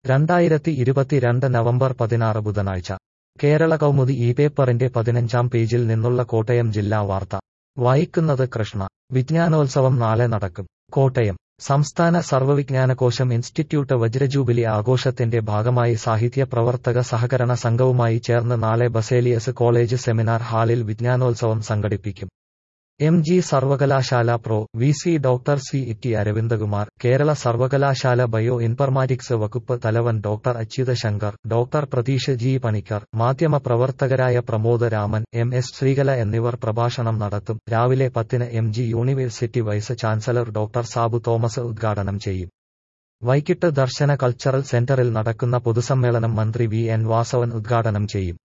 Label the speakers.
Speaker 1: രണ്ടായിരത്തി ഇരുപത്തിരണ്ട് നവംബർ പതിനാറ് ബുധനാഴ്ച കേരള കൗമുദി ഈ പേപ്പറിന്റെ പതിനഞ്ചാം പേജിൽ നിന്നുള്ള കോട്ടയം ജില്ലാ വാർത്ത വായിക്കുന്നത് കൃഷ്ണ വിജ്ഞാനോത്സവം നാളെ നടക്കും കോട്ടയം സംസ്ഥാന സർവ്വവിജ്ഞാനകോശം ഇൻസ്റ്റിറ്റ്യൂട്ട് വജ്രജൂബിലി ആഘോഷത്തിന്റെ ഭാഗമായി സാഹിത്യ പ്രവർത്തക സഹകരണ സംഘവുമായി ചേർന്ന് നാളെ ബസേലിയസ് കോളേജ് സെമിനാർ ഹാളിൽ വിജ്ഞാനോത്സവം സംഘടിപ്പിക്കും എം ജി സർവകലാശാല pro V C doctor C ഇറ്റി അരവിന്ദകുമാർ കേരള സർവകലാശാല ബയോ ഇൻഫർമാറ്റിക്സ് വകുപ്പ് തലവൻ doctor Achyutha Shankar doctor Pratheesh G Panicker മാധ്യമ പ്രവർത്തകരായ പ്രമോദ് രാമൻ എം എസ് ശ്രീകല എന്നിവർ പ്രഭാഷണം നടത്തും രാവിലെ പത്തിന് M G university vice chancellor doctor Sabu Thomas ഉദ്ഘാടനം ചെയ്യും വൈകിട്ട് ദർശന കൾച്ചറൽ സെന്ററിൽ നടക്കുന്ന പൊതുസമ്മേളനം മന്ത്രി വി എൻ വാസവൻ ഉദ്ഘാടനം ചെയ്യും